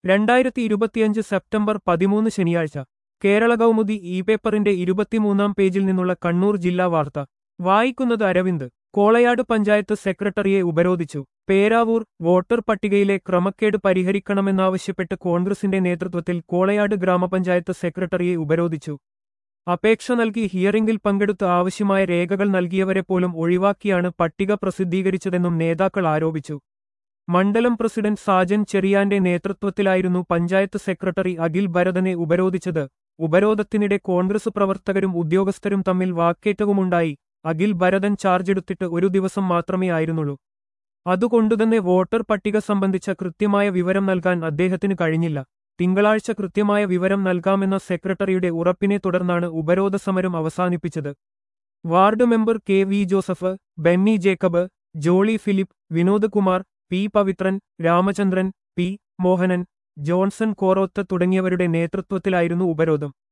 രണ്ടായിരത്തി ഇരുപത്തിയഞ്ച് സെപ്റ്റംബർ പതിമൂന്ന് ശനിയാഴ്ച കേരള കൗമുദി ഇ പേപ്പറിന്റെ ഇരുപത്തിമൂന്നാം പേജിൽ നിന്നുള്ള കണ്ണൂർ ജില്ലാ വാർത്ത വായിക്കുന്നത് അരവിന്ദ് കോളയാട് പഞ്ചായത്ത് സെക്രട്ടറിയെ ഉപരോധിച്ചു പേരാവൂർ വോട്ടർ പട്ടികയിലെ ക്രമക്കേട് പരിഹരിക്കണമെന്നാവശ്യപ്പെട്ട് കോൺഗ്രസിന്റെ നേതൃത്വത്തിൽ കോളയാട് ഗ്രാമപഞ്ചായത്ത് സെക്രട്ടറിയെ ഉപരോധിച്ചു അപേക്ഷ നൽകി ഹിയറിംഗിൽ പങ്കെടുത്ത് ആവശ്യമായ രേഖകൾ നൽകിയവരെ പോലും ഒഴിവാക്കിയാണ് പട്ടിക പ്രസിദ്ധീകരിച്ചതെന്നും നേതാക്കൾ ആരോപിച്ചു മണ്ഡലം പ്രസിഡന്റ് സാജൻ ചെറിയാന്റെ നേതൃത്വത്തിലായിരുന്നു പഞ്ചായത്ത് സെക്രട്ടറി അഖിൽ ഭരതനെ ഉപരോധിച്ചത് ഉപരോധത്തിനിടെ കോൺഗ്രസ് പ്രവർത്തകരും ഉദ്യോഗസ്ഥരും തമ്മിൽ വാക്കേറ്റവുമുണ്ടായി അഖിൽ ഭരതൻ ചാർജെടുത്തിട്ട് ഒരു ദിവസം മാത്രമേ ആയിരുന്നുള്ളൂ അതുകൊണ്ടുതന്നെ വോട്ടർ പട്ടിക സംബന്ധിച്ച കൃത്യമായ വിവരം നൽകാൻ അദ്ദേഹത്തിന് കഴിഞ്ഞില്ല തിങ്കളാഴ്ച കൃത്യമായ വിവരം നൽകാമെന്ന സെക്രട്ടറിയുടെ ഉറപ്പിനെ തുടർന്നാണ് ഉപരോധ സമരം അവസാനിപ്പിച്ചത് ward member K V Joseph Benny Jacob Jolly Philip Vinod Kumar P Pavithran Ramachandran P Mohanan Johnson Koroth തുടങ്ങിയവരുടെ നേതൃത്വത്തിലായിരുന്നു ഉപരോധം